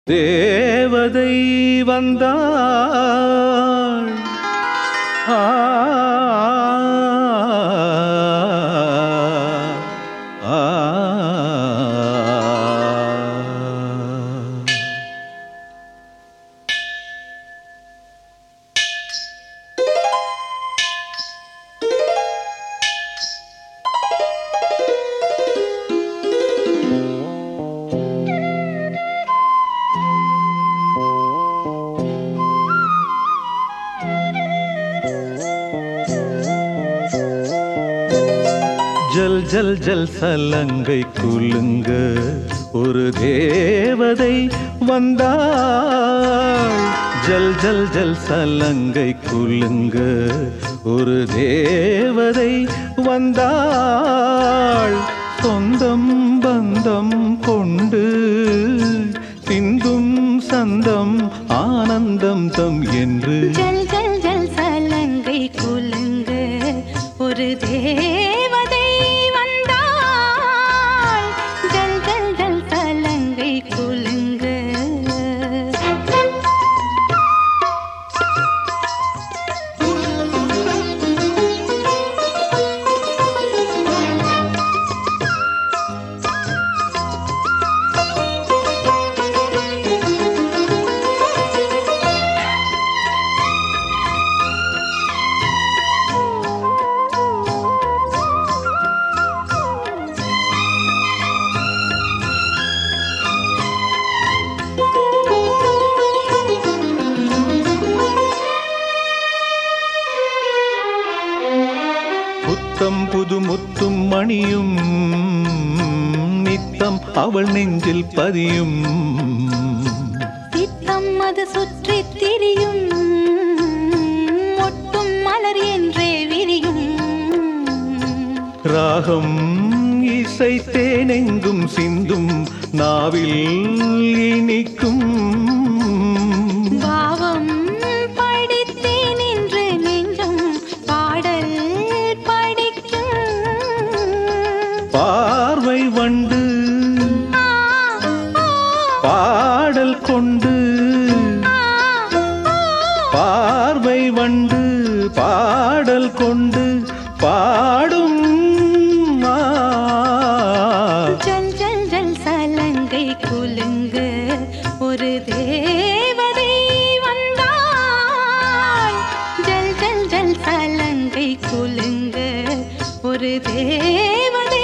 தேவதை வந்தாள் ஆ, ஆ, ஆ. ஜல் ஜல் ஜல் சலங்கை குலுங்க ஒரு தேவதை வந்தாள் ஜல் ஜல் ஜல் சலங்கை குலுங்க ஒரு தேவதை வந்தாள் சொந்தம் பந்தம் கொண்டு சிந்தும் சந்தம் ஆனந்தம் தம் என்று ஜல் ஜல் ஜல் சலங்கை குலுங்க ஒரு தேவதை வந்தாள் ஜல் ஜல் ஜல் சலங்கை குலுங்க புத்தம் புது முத்தும் மணியும் நித்தம் அவள் நெஞ்சில் பதியும் சித்தம் அது சுற்றி திரியும் ஒட்டும் மலர் என்றே விரியும் ராகம் இசை தேனெங்கும் சிந்தும் நாவில் இனிக்கும் பாவம் படித்தேன் என்று நெஞ்சம் பாடல் படிக்கும் பார்வை வண்டு ஆ, ஆ, பாடல் கொண்டு ஆ, ஆ. பார்வை வண்டு பாடல் கொண்டு பாடும் ஆ. ஜல் ஜல் ஜல் சலங்கை குலுங்க ஒரு தேவதை வந்தாள் ஜல் ஜல் ஜல் சலங்கை குலுங்க ஒரு தேவதை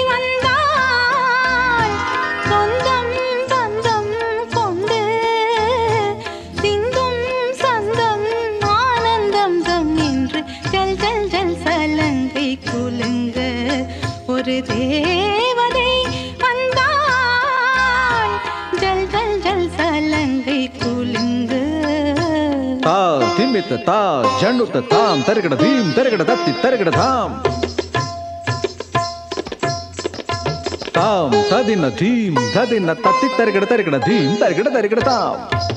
வந்தாள் சொந்தம் பந்தம் கொண்டு சிந்தும் சந்தம் ஆனந்தம் தம் என்று ஜல் ஜல் ஜல் சலங்கை குலுங்க ஒரு தேவதை வந்தாள் ஜல் ஜல் ஜல் சலங்கை குலுங்க ತಾ ತಿಮ್ಮಿತ್ತ ತಾ ಜಣ್ಣುತ್ತ ತಾಂ ತರಗಡ ಧೀಂ ತರಗಡ ತತ್ತಿ ತರಗಡ ಧಾಂ ತಾಂ ತದಿನ ಧೀಂ ತದಿನ ತತ್ತಿ ತರಗಡ ತರಗಡ ಧೀಂ ತರಗಡ ತರಗಡ ತಾಂ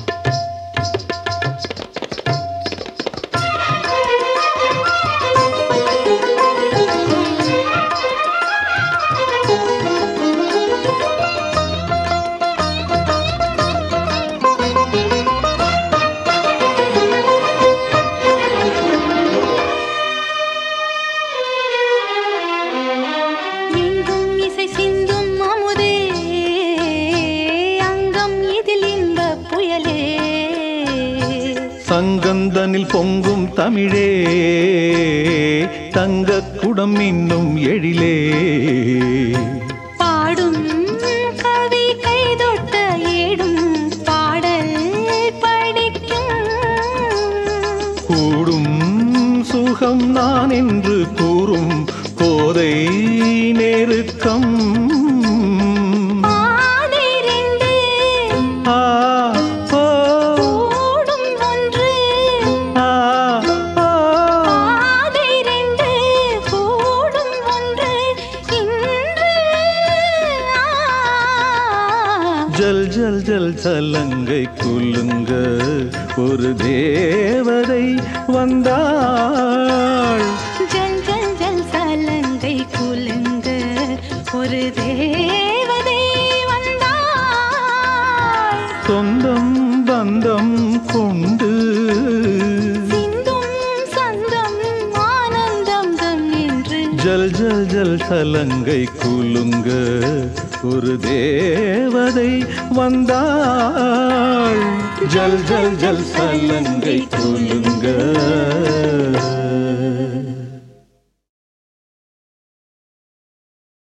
எங்கும் இசை சிந்தும் அமுதே அங்கம் இதில் இன்ப புயலே சங்கந்தனில் பொங்கும் தமிழே தங்க குடம் இன்னும் எழிலே பாடும் கவி கைதொட்ட ஏடும் பாடல் படிக்கும் கூடும் சுகம் நான் என்று கூறும் கோதை நெருக்கம் பாதை ரெண்டு ஆ, ஓ, கூடும் ஒன்று ஆ, ஓ. பாதை ரெண்டு கூடும் ஒன்று இன்று ஆ. ஜல் ஜல் ஜல் சலங்கை குலுங்க ஒரு தேவதை வந்தாள் ஜல் ஜல் ஜல் சலங்கை குலுங்க ஒரு தேவதை வந்தாள் சொந்தம் பந்தம் கொண்டு சிந்தும் சந்தம் ஆனந்தம் தம் என்று ஜல் ஜல் ஜல் சலங்கை குலுங்க ஒரு தேவதை வந்தாள் ஜல் ஜல் ஜல் சலங்கை குலுங்க